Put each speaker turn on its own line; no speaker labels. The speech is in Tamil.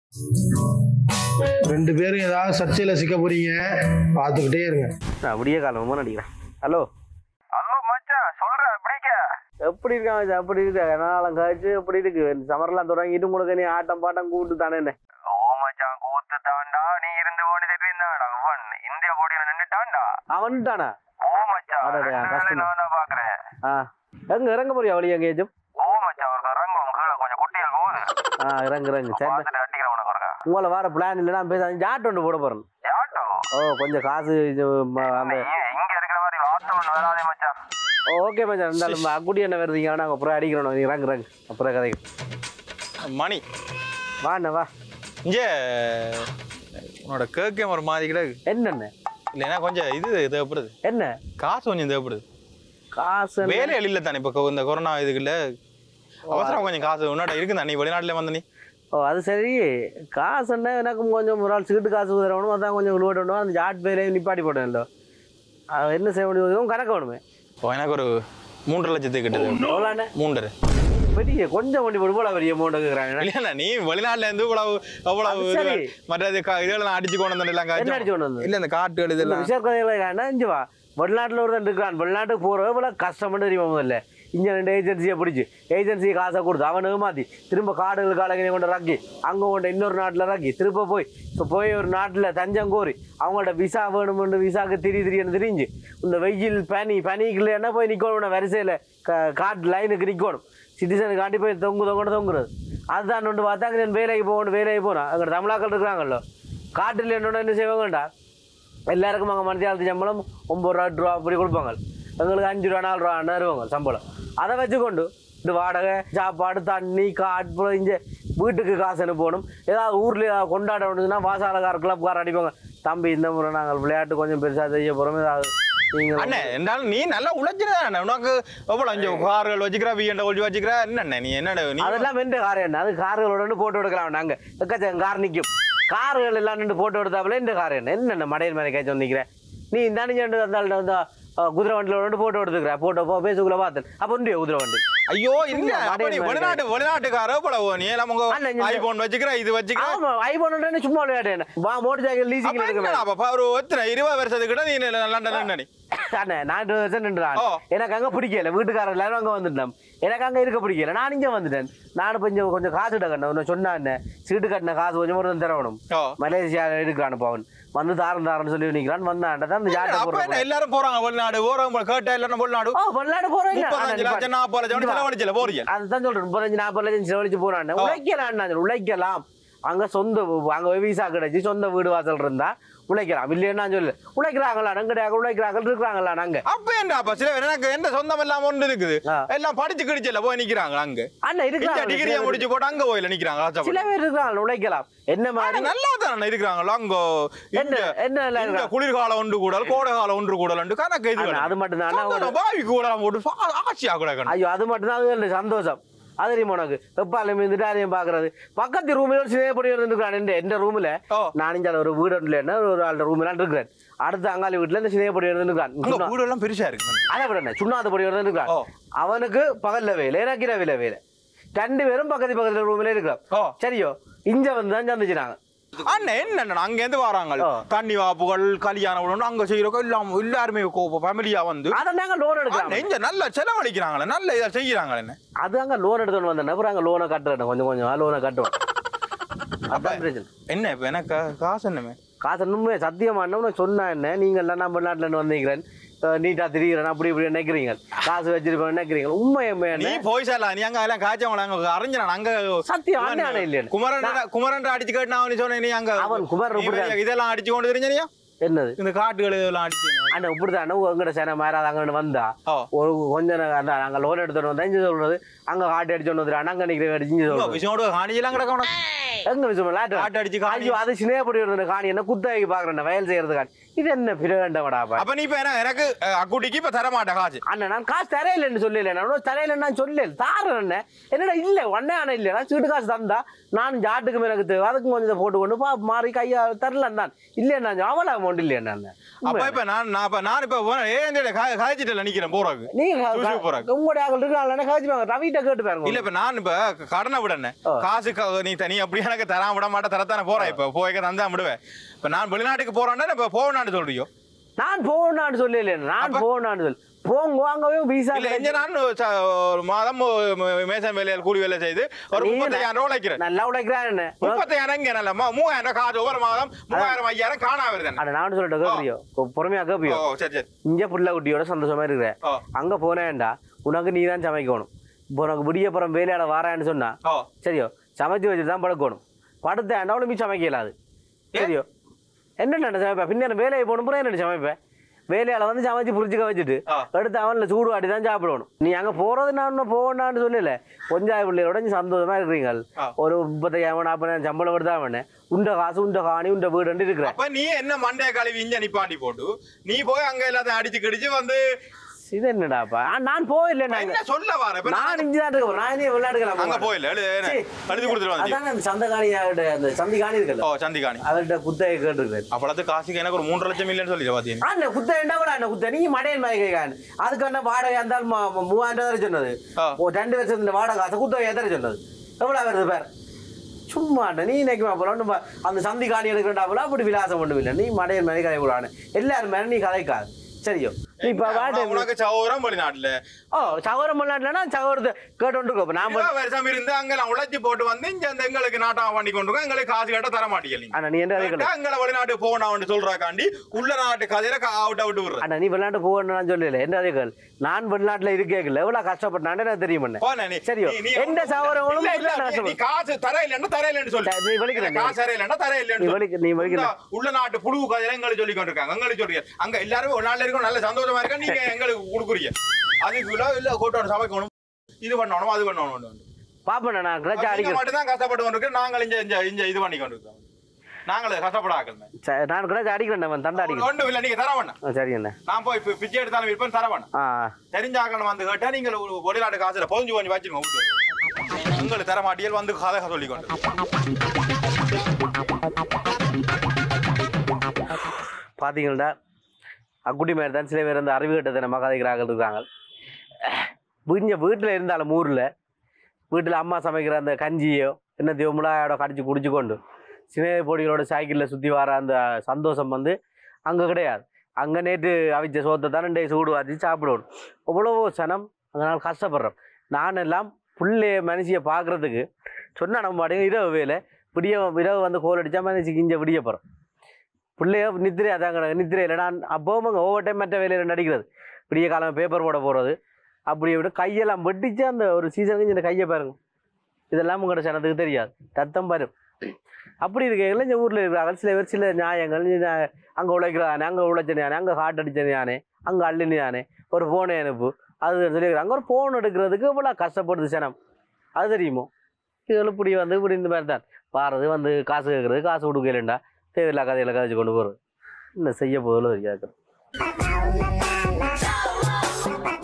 ரெண்டு பேரும் ஏதாவது சர்ச்சையில சிக்க போறீங்க பார்த்துக்கிட்டே இருங்க
நான் விடிய காலமாக நடிக்கிறேன் ஹலோ
ஹலோ மச்சான் சொல்றேன் எப்படிக்க
எப்படி இருக்கான் மச்சான்? அப்படி இருக்க நாளம் கழிச்சு எப்படி இருக்கு சமரெல்லாம் தொடங்கிட்டு உங்களுக்கு நீ ஆட்டம் பாட்டம் கூட்டு தானே என்ன
ஓ மச்சான் கூத்து தாண்டா நீ இருந்து ஓடி தெரியுந்தாடா அவன் இந்தியா போட்டியில நின்னுட்டான்டா
அவன்ட்டானா
ஓ மச்சான்
அடடே,
ரெண்டு நாளைக்கு
கஷ்டம்.
நான் தான் பாக்குறேன்
ஆ எங்க இறங்க போறியா வழி எங்கேயாச்சும்
ஓ மச்சான் ஒரு ரங்கம் கீழே கொஞ்சம் குட்டிகள் போகுது
ஆ இறங்கு இறங்கு சரி
பார்த்துட்டு அடிக்கிறேன் உனக்கு ஒருக்கா
உங்களை வர பிளான் இல்லை நான் பேச ஜாட் ஒன்று போட போறேன்
யாட்டோ
ஓ கொஞ்சம் காசு இது, ம- அந்த
இங்க இருக்கிற மாதிரி வார்த்தை ஒண்ணு வராதே மச்சான்
ஓ ஓகே மச்சான் இருந்தாலும் அக்குடி என்ன வருதுங்க நாங்கள் அப்புறம் அடிக்கிறோம் நீ இறங்கு இறங்கு அப்புறம் கதைக்கு
மணி
வாண்ணே வா
இங்கே உன்னோட கேக்கே ஒரு மாதிரி கிடக்கு
என்னென்ன
இல்லைன்னா கொஞ்சம் இது தேவைப்படுது
என்ன
காசு கொஞ்சம் தேவைப்படுது
காசு என்ன?
வேலைகள் இல்லை தானே இப்போ இந்த கொரோனா இதுக்குள்ள அவசரம் கொஞ்சம் காசு உன்னோட இருக்குதா நீ வெளிநாட்டுல வந்த நீ
ஓ அது சரி காசு என்ன எனக்கும் கொஞ்சம் ஒரு ஆள் சீட்டு காசு தரணும் அதான் கொஞ்சம் உருவாட்டணும் அந்த ஜாட் பேரையும் நிப்பாட்டி போட்டேன்ல அது என்ன செய்ய முடியும் கணக்கு வேணுமே
இப்போ எனக்கு ஒரு மூன்றரை லட்சத்துக்கு கிட்டது
எவ்வளோண்ணே
மூன்றரை
பெரிய கொஞ்சம் வண்டி போட்டு போல பெரிய அமௌண்ட் கேட்குறாங்க
இல்லைண்ணா நீ வெளிநாட்டுல இருந்து இவ்வளவு அவ்வளவு
அது சரி.
இதுகள், மற்றது க- இதெல்லாம் அடிச்சு கொண்டு வந்து எல்லாம்
என்ன
காய்ச்சும்.
அடிச்சு கொண்டு வந்து
இல்ல இந்த காட்டுகள் இதெல்லாம்
விஷயம் கதைகளை என்ன இஞ்சி வா வெளிநாட்டில் ஒருத்தன் இருக்கான் வெளிநாட்டுக்கு போகிறவ இவ்வளோ கஷ்டப்பட்டு தெரியுமா முதல்ல இங்கே ரெண்டு ஏஜென்சியை பிடிச்சி ஏஜென்சி காசை கொடுத்து அவனை ஏமாத்தி திரும்ப காடுகள் காலங்களை கொண்டு ரக்கி அங்கே கொண்டு இன்னொரு நாட்டில் ரக்கி திரும்ப போய் இப்போ போய் ஒரு நாட்டில் தஞ்சம் கோரி அவங்கள்ட்ட விசா வேணுமென்று விசாக்கு திரி திரியன்னு திரிஞ்சு இந்த வெயில் பனி பனிக்குள்ளேன்னா போய் நிற்கணும் வரிசையில் க காட்டு லைனுக்கு நிற்கணும் சிட்டிசனுக்கு காட்டி போய் தொங்கு தொங்கன்னு தொங்குறது அதுதான் ஒன்று பார்த்தாங்க நான் வேலைக்கு போகணும் வேலைக்கு போனேன் அங்கே தமிழாக்கள் இருக்கிறாங்கல்ல காட்டில் என்னோட என்ன செய்வாங்கண்டா எல்லாருக்கும் அங்கே மனுஷாலத்து சம்பளம் ஒம்பது ரூபா எட்டு ரூபா அப்படி கொடுப்பாங்க எங்களுக்கு அஞ்சு ரூபா நாலு ரூபா தருவாங்க சம்பளம் அதை வச்சுக்கொண்டு இந்த வாடகை சாப்பாடு தண்ணி காட்டு இங்கே வீட்டுக்கு காசு அனுப்பணும் ஏதாவது ஊரில் ஏதாவது கொண்டாட வேணுதுன்னா வாசாலக்கார கிளப்கார அடிப்பாங்க தம்பி இந்த முறை நாங்கள் விளையாட்டு கொஞ்சம் பெருசாக செய்ய போகிறோம் ஏதாவது நீங்கள்
அண்ணே என்றாலும் நீ நல்லா உழைச்சிருந்தானே உனக்கு எவ்வளவு அஞ்சு கார்கள் வச்சுக்கிற வீண்ட ஒழிச்சு வச்சுக்கிற என்னண்ணே நீ என்னடா நீ
அதெல்லாம் வெண்ட கார் என்ன அது கார்களோட நின்னு போட்டோ எடுக்கலாம் நாங்க எக்கச்சக்கம் கார் நிற்கும் கார்கள் எல்லாம் நின்று போட்டோ எடுத்தாப்புல இந்த கார் என்ன என்னென்ன மடையன் மேலே கேச்சு நிற்கிறேன் நீ நனிஞ்சு அந்த அந்த அஹ், குதிரை வண்டியில் வந்து போட்டோ எடுத்துக்கிற போட்டோ போ பேசுக்குள்ள பார்த்தேன் அப்போ உண்டு குதிரை வண்டி
ஐயோ இல்ல
இல்ல,
அப்ப நீ
மடையன்
வெளிநாட்டு வெளிநாட்டுக்கார எவ்வளவு நீ எல்லாம் உங்க
அண்ணே, இந்த-
ஐபோன் வச்சுக்கிற இது வச்சுக்கிற
ஆமா ஐபோன் சும்மா விளையாட்டு வா மோட்டர் சைக்கிள் லீசிங்
அப்ப
எடுக்க
என்னடா, அப்ப ஒரு எத்தனை இருபது வருஷத்துக்கிட்ட நீ லண்டன் நீ
அண்ணே நான் இருபது வருஷம் நின்றான்
ஓ.
எனக்கு அங்க பிடிக்கல வீட்டுக்காரர் எல்லாரும் அங்க வந்துட்டோம் எனக்கு அங்க இருக்க பிடிக்கல நான் இங்க வந்துட்டேன் நானும் கொஞ்சம் கொஞ்சம் காசு கட்டணும் உன்னை சொன்னா என்ன சீட்டு கட்டின காசு கொஞ்சம் ஒரு தரணும்
ஓ.
மலேசியா எடுக்கிறான் பவன் வந்து தாரம் தாரன்னு சொல்லி நிக்கிறான் வந்தாண்ட தான் இந்த ஜாட்டை
அப்ப என்ன
போடுறேன்
எல்லாரும் போறாங்க வெளிநாடு போறவங்க கேட்ட எல்லாரும் வெளிநாடு
ஓ வெளிநாடு போறோம் இல்ல?
முப்பத்தஞ்சு
அண்ணா,
லட்சம் நாற்பது லட்சம்
இங்க வா.
செலவழிச்சல போறீங்க
அதுதான் சொல்றேன் முப்பத்தஞ்சு நாற்பது லட்சம் செலவழிச்சு போறான்
ஓ.
உழைக்கலாம் நான் உழைக்கலாம் அங்க சொந்த அங்க விசா கிடைச்சு சொந்த வீடு வாசல் இருந்தா உழைக்கலாம் இல்லையா சொல்லு உழைக்கிறாங்களா நங்கடையாக உழைக்கிறாங்க இருக்கிறாங்களா நாங்க
அப்ப என்ன அப்ப சில பேர் எனக்கு எந்த சொந்தம் இல்லாம ஒன்று இருக்குது
ஆ.
எல்லாம் படிச்சு கிடிச்சல போய் நிக்கிறாங்க அங்க
அண்ணா இருக்கிறாங்க
டிகிரியை
சில
முடிச்சு போட்டு அங்க போயில நிக்கிறாங்க
பேர்.
ஆசைப்பட்டு.
சில பேர் இருக்கிறாங்க உழைக்கலாம் என்ன மாதிரி
ஆனா நல்லா தானே இருக்கிறாங்களோ அங்க
என்ன
இங்க-
என்ன எல்லாம்
இங்க
இருக்கிறாங்க?
குளிர்காலம் ஒன்று கூடல் கோடை காலம் ஒன்று கூடல் கணக்கு இது
அண்ணா, அது மட்டும் தான்
பாவி கூட போட்டு ஃபா- ஆசையா கூட கணக்கு.
ஐயோ அது மட்டும் தான் அது சந்தோஷம் அது தெரியுமா உனக்கு எப்பாலும் இருந்துட்டு அதையும் பாக்குறது பக்கத்து ரூமில் ஒரு சினேப்படி இருந்துருக்கான் எந்த எந்த ரூம்ல
ஓ.
நான் இங்க ஒரு வீடு இல்லைன்னா ஒரு ஆள் ரூம்ல இருக்கிறேன் அடுத்த அங்காளி வீட்டுல இந்த சினேப்படி இருந்துருக்கான்
அங்க வீடு எல்லாம் பெருசா இருக்கு
அதை விட என்ன சுண்ணாத்து பொடி இருந்துருக்கான்
ஓ.
அவனுக்கு பகல்ல வேலை எனக்கு இரவில வேலை ரெண்டு பேரும் பக்கத்து பக்கத்துல ரூம்ல இருக்கிறோம்
ஓ.
சரியோ இங்க வந்து தான் சந்திச்சினாங்க
அண்ணன் என்ன அங்க இருந்து வராங்க
ஓ.
தண்ணி வாப்புகள் கல்யாணம் உடனே அங்க செய்யறோம் எல்லாம் எல்லாருமே ஃபேமிலியா வந்து
அதை நாங்க லோன் எடுக்கலாம்
அண்ணன் இங்க நல்ல செலவழிக்கிறாங்களே நல்ல இதை செய்யறாங்களே என்ன
அது அங்க லோன் எடுத்துட்டு வந்தேன் அப்புறம் அங்க லோனை கட்டுறேன் கொஞ்சம் கொஞ்சம் லோனை கட்டுவேன் அதான் பிரச்சனை
என்ன இப்ப எனக்கு காசு என்னமே
காசு இன்னுமே சத்தியமானவனு சொன்னா என்ன நீங்கள் எல்லாம் நம்ம நாட்டில் இருந்து வந்தீங்களேன் நீட்டா திரிகிறேன் அப்படி இப்படி நினைக்கிறீங்க காசு வச்சிருப்பேன் நினைக்கிறீங்க உண்மை
நீ
உண்மை
போய் சார்ல நீ அங்க எல்லாம் காய்ச்சவங்க அங்க அறிஞ்சான் அங்க
சத்தியம் அண்ணன் இல்லையா
குமரன் குமரன் அடிச்சு கேட்டு நான் சொன்னேன் நீ அங்க
அவன் குமரன்
நீ
இப்படிதான்.
இதெல்லாம் அடிச்சு கொண்டு தெரிஞ்சனியா
என்னது
இந்த காட்டுகள் இதெல்லாம் அடிச்சு
அண்ணன் இப்படிதான் உங்கள்கிட்ட சேனை மாறாத அங்கே வந்தா
ஓ.
ஒரு கொஞ்ச நேரம் அதான் நாங்கள் லோன் எடுத்துட்டு வந்தா இஞ்சி சொல்றது அங்க காட்டு அடிச்சோன்னு வந்து அண்ணங்க நிற்கிற அடிச்சு இஞ்சி சொல்றது
விஷயோட காணிச்செல்லாம் கிடக்க உனக்கு.
எங்க விஷயம் லாட்டு
காட்டு அடிச்சு காணி.
ஐயோ அது சினேப்படி இருந்த காணி என்ன குத்தகைக்கு பாக்குறேன் வயல் செய்யறது காணி இது என்ன பிரகண்டவடாப்பா
அப்ப நீ இப்ப என்ன எனக்கு அஹ், அக்குட்டிக்கு இப்ப தர மாட்டேன் காசு
அண்ணன் நான் காசு தரையில்லைன்னு சொல்லல நான் தரையில நான் சொல்லல தாரேன் அண்ணன் என்னடா இல்ல ஒன்னே அண்ணன் இல்ல நான் சீட்டு காசு தந்தா நான் ஜாட்டுக்கு எனக்கு தேவை அதுக்கும் கொஞ்சம் போட்டு கொண்டு பா மாறி கையா தரலாம் தான் இல்லையா நான் அவ்வளோ அமௌண்ட் இல்லையா நான்
அப்ப இப்ப நான் நான் இப்ப நான் இப்ப ஏன் காய்ச்சிட்டு நிக்கிறேன் போறதுக்கு
நீங்க
சூசு போறாங்க.
உங்களுடைய ஆக்கள் இருக்காங்க கழிச்சு ரவிட்ட கேட்டு பாருங்க
இல்ல இப்ப நான் இப்ப கடனை விடனே
ஓ.
காசு க- நீ தனி அப்படி எனக்கு உனக்கு தராம விட மாட்டேன் தரத்தானே போறேன் இப்ப போய்க்க தந்தா விடுவேன் இப்ப நான் வெளிநாட்டுக்கு போறேன்னா இப்ப போவேன்னு சொல்றியோ
நான் போகணும்னு சொல்லல நான்
அப்ப?
போகணும்னு சொல்லு போங்க வாங்கவே விசா
இல்ல இங்க நான் ச- ஒரு மாதம் ஒரு மேசன் வேலையில் கூலி வேலை செய்து ஒரு
நீ
முப்பத்தையாயிரம் ரூபா உழைக்கிறேன்
நல்லா உடைக்கிறான் என்ன
முப்பத்தையாயிரம் இங்க நல்ல மூவாயிரம் ரூபாய் காசு ஒவ்வொரு மாதம் மூவாயிரம் ஐயாயிரம் காணா வருது
அட நான் சொல்லிட்டு கேப்பியோ பொறுமையா
ஓ
கேப்பியோ
சரி சரி
இங்க புள்ள குட்டியோட சந்தோஷமா இருக்கிற
ஓ
அங்க போனேன்டா உனக்கு நீ தான் சமைக்கணும் இப்போ உனக்கு விடியப்புறம் வேலையாட வாரான்னு சொன்னா
ஓ
சரியோ சமைச்சு வச்சுட்டு தான் படுக்கணும் படுத்தேன்டா அவளுக்கு சமைக்க இயலாது சரியோ என்ன சமைப்பேன் பின்னர் வேலையை போகணும் புறம் என்ன சமைப்பேன் வேலையால வந்து சமைச்சு புரிச்சுக்க வச்சுட்டு
ஆ.
எடுத்து அவன்ல சூடு வாட்டி தான் சாப்பிடணும் நீ அங்க போறது நான் இன்னும் போகணான்னு சொல்லல கொஞ்சாய பிள்ளையோட நீ சந்தோஷமா இருக்கிறீங்க
ஆ.
ஒரு முப்பத்தையாயிரம் நாற்பதாயிரம் சம்பளம் எடுத்தா அவனு உண்ட காசு உண்ட காணி உண்ட வீடு இருக்கிற
அப்ப நீ என்ன மண்டைய கழுவி இங்க நிப்பாட்டி போட்டு நீ போய் அங்க எல்லாத்தையும் அடிச்சு கிடிச்சு வந்து
இது என்னடாப்பா ஆ, நான் போயில்லை நாங்க
என்ன சொல்ல வர இப்ப நான்
நான் இங்கே தான் இருக்கேன் நான் இனி விளையாடுக்கலாம்
அங்க போயில எழு எழுதி கொடுத்துட்டு வந்து
அதான் அந்த சந்தகாணியோட அந்த சந்திகாணி இருக்குல்ல
ஓ சந்திகாணி
அவர்கிட்ட குத்தகை கேட்டுருக்கேன்
அப்பளத்து காசுக்கு எனக்கு ஒரு மூன்றரை லட்சம் இல்லைன்னு சொல்லி பாத்தீங்க
அண்ணன் குத்த வேண்டாம் கூட அண்ணன் குத்த நீ மடையன் மாதிரி கேட்கான் அதுக்கு என்ன வாடகை இருந்தாலும் ம- ம- மூவாயிரம் ரூபாய் சொன்னது
ஆ.
ஒரு ரெண்டு வருஷத்துல வாடகை காசு குத்தகை எத்தனை சொன்னது எவ்வளவு வருது பேர் சும்மா அண்ணன் நீ நினைக்குமா போல ஒண்ணும் பா- அந்த சந்தி காணி எடுக்கிறா போல அப்படி விலாசம் ஒன்றும் இல்லை நீ மடையன் மாதிரி கதை போடான்னு எல்லாரும் மேலே நீ கதைக்காது சரியோ நீ இப்ப வாடகை
உனக்கு சௌரம் வெளிநாட்டுல
ஓ சகோதரம் பண்ணலாம்னா சகோதரத்தை கேட்டு இப்போ நான்
இவ்வளவு வருஷம் இருந்து அங்கெல்லாம் உழைச்சி போட்டு வந்து இங்க இந்த எங்களுக்கு நாட்டம் பண்ணி கொண்டு இருக்கோம். எங்களுக்கு காசு கேட்ட தர மாட்டீங்க நீங்க
அண்ணா நீ என்ன கேட்கல
கேட்டா எங்களை வெளிநாட்டு போனான்னு சொல்றாக்காண்டி உள்ள நாட்டு கதையில அவுட் அவுட் விடுற
அண்ணா நீ வெளிநாட்டு போகணும்னு சொல்லல என்ன அதே கேள் நான் வெளிநாட்டுல இருக்கேக்கல எவ்வளவு கஷ்டப்பட்டான்னு எனக்கு தெரியும் அண்ணே.
போனே நீ
சரியோ
நீ- நீ-
எந்த சகோதரங்களும்
இல்ல, இல்ல,
வெளிநாட்டு
நீ- நீ காசு தர இல்லைன்னா தர இல்லைன்னு சொல்லு
நீ வலிக்கிறேன்
இல்ல, காசு தர இல்லைன்னா தர
நீ
இல்லைன்னு
வலிக்க
சொல்லு.
நீ வலிக்கிற
உள்ள- உள்ள நாட்டு புழு கதையில எங்களுக்கு சொல்லி கொண்டிருக்காங்க எங்களுக்கு சொல்றீங்க அங்க எல்லாரும் ஒரு நாள்ல இருக்கும் நல்ல சந்தோஷமா இருக்கா நீங்க எங்களுக்கு கொடுக்குறீங்க அதுக்கு இல்ல இல்ல கூட்டணும் சமைக்கணும் இது பண்ணணும் அது பண்ணணும்
பாப்பேன் நான் கிளச்சா
நீங்க
அடிக்கிறேன்
மட்டும் தான் கஷ்டப்பட்டு கொண்டிருக்கோம் நாங்கள் இங்க இங்க இங்க இது பண்ணி கொண்டிருக்கோம் நாங்கள் கஷ்டப்படாக்கள்
சரி, நான் கிளச்சா அடிக்கிறேன் அவன் தண்டா அடிக்கிறேன்
ஒன்றும் இல்லை நீங்க தர வேண்டாம்
ஆ, சரி அண்ணே
நான் போய் இப்ப பிச்சை எடுத்தாலும் விற்பேன் தர வேண்டாம்
ஆ
தெரிஞ்சாக்கணும் வந்து கேட்டா நீங்க ஒரு வெளிநாட்டு காசுல பொதிஞ்சு கொஞ்சம் வச்சிருங்க வீட்டுல. உங்களுக்கு தர மாட்டியல் வந்து கதை சொல்லி கொண்டு
பார்த்தீங்கன்னா அக்குட்டி மாதிரி தான் சில பேர் அந்த அறிவு கட்டத்தை நம்ம கதைக்கிறார்கள் இருக்காங்க இங்கே வீட்டில் இருந்தாலும் ஊரில் வீட்டில் அம்மா சமைக்கிற அந்த கஞ்சியோ என்னத்தையோ மிளகாயோட கடிச்சு குடிச்சு கொண்டு சின்ன பொடிகளோட சைக்கிளில் சுற்றி வர அந்த சந்தோஷம் வந்து அங்கே கிடையாது அங்கே நேற்று அவிச்ச சோத்தை தானே டே சூடு வாத்தி சாப்பிடணும் எவ்வளவோ சனம் அதனால் கஷ்டப்படுறோம் நான் எல்லாம் புள்ளைய மனுஷியை பார்க்குறதுக்கு சொன்னா நம்ம மாட்டேங்க இரவு வேலை விடிய இரவு வந்து கோல் அடித்தா மனுஷிக்கு இங்கே விடிய போகிறோம் பிள்ளைய நித்திரை அதான் கிடக்கு நித்திரை இல்லை நான் அப்பவும் அங்கே ஒவ்வொரு டைம் மற்ற வேலையில் நடிக்கிறது விடிய காலம் பேப்பர் போட போகிறது அப்படி விட கையெல்லாம் வெட்டிச்சு அந்த ஒரு சீசனுக்கு இந்த கையை பாருங்க இதெல்லாம் உங்களோட சனத்துக்கு தெரியாது ரத்தம் பாரு அப்படி இருக்கையில் இந்த ஊரில் இருக்கிறாங்க சில பேர் சில நியாயங்கள் அங்கே உழைக்கிறானே அங்கே உழைச்சனே அங்கே ஹார்ட் அடிச்சனையானே அங்கே அள்ளினியானே ஒரு ஃபோனை அனுப்பு அது சொல்லியிருக்காங்க ஒரு ஃபோன் எடுக்கிறதுக்கு இவ்வளோ கஷ்டப்படுது சனம் அது தெரியுமோ இதில் இப்படி வந்து இப்படி இந்த மாதிரி தான் பாரது வந்து காசு கேட்குறது காசு கொடுக்கலண்டா தேவையில்லா கதையில் கதைச்சு கொண்டு போகிறது என்ன செய்ய போதில் தெரியாது